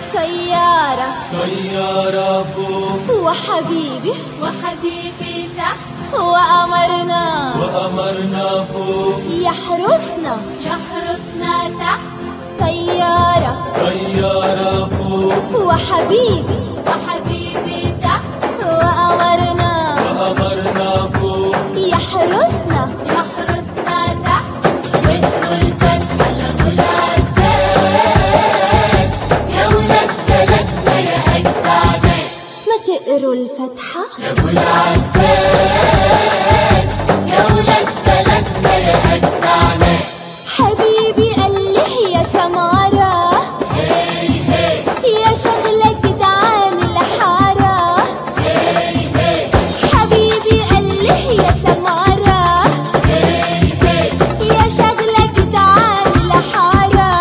طيارة طيارة فوق وحبيبي وحبيبي تحت وأمرنا وقمرنا فوق يحرسنا يحرسنا تحت طيارة طيارة فوق وحبيبي وحبيبي تحت وأمرنا وقمرنا فوق يحرسنا يحرسنا تحت وادخل الفتحة لأبو العباس يا ولاد بلدنا يا أجدع ناس ما تقروا الفتحة لأبو العباس يا ولاد بلدنا يا أجدع ناس حبيبي قال لي يا سمارة يا شغلة جدعان الحارة حبيبي قال لي يا سمارة يا شغلة جدعان الحارة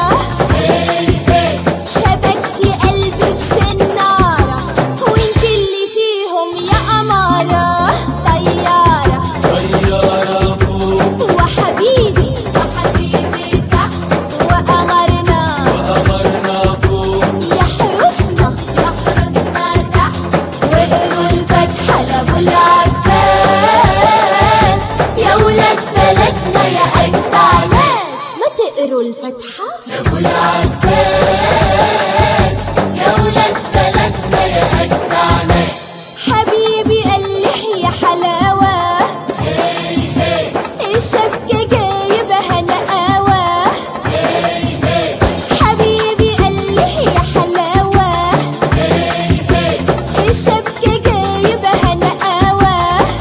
شبكتي قلبي في سنارة وانت اللي فيهم يا أمارة طيارة طيارة فوق وحبيبي وحبيبي تحت وأمرنا وقمرنا فوق يحرسنا يحرسنا تحت وقروا الفتحة لأبو العباس يا ولاد بلدنا يا أجدع ناس ما تقروا الفتحة لأبو العباس يا ولاد بلدنا يا أجدع ناس حبيبي قال لي يا حلاوة الشبكة جايبها نقاوة حبيبي قال لي يا حلاوة الشبكة جايبها نقاوة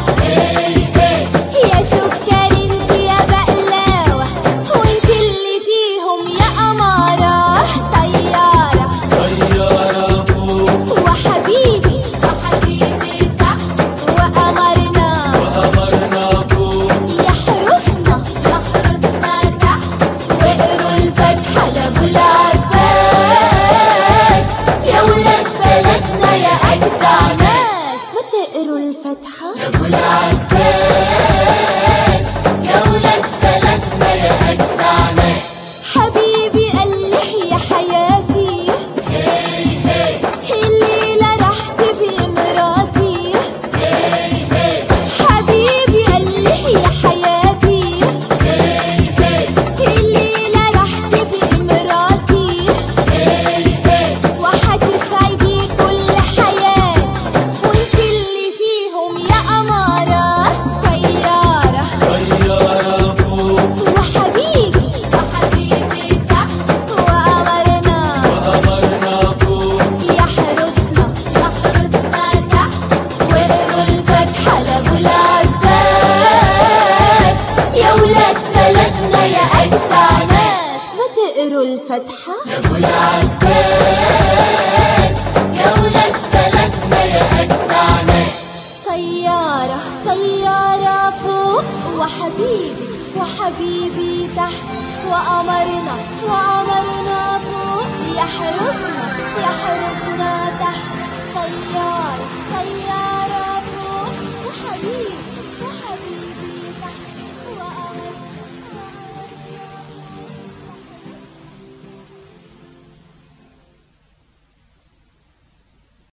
يا سكر انت يا بقلاوة وانت اللي فيهم يا أمارة طيارة طيارة فوق وحبيبي وحبيبي تحت وأمرنا وقمرنا فوق يحرسنا يحرسنا تحت وقروا الفتحة لأبو العباس يا ولاد بلدنا يا أجدع ناس ما تقروا الفتحة أبو العباس يا ولاد بلدنا يا أجدع ناس حبيبي قال لي يا حياتي الليلة راح تبقي مراتي حبيبي قال لي يا حياتي الليلة راح تبقي مراتي وحتسعدي كل حياتي وانت اللي فيهم يا أمارة طيارة طيارة فوق وحبيبي وحبيبي تحت وأمرنا وقمرنا فوق يحرسنا يحرسنا تحت وقروا الفتحة لأبو العباس يا ولاد بلدنا يا أجدع ناس ما تقروا الفتحة أبو العباس يا ولاد بلدنا يا أجدع ناس طيارة طيارة فوق وحبيبي وحبيبي تحت وأمرنا وأمرنا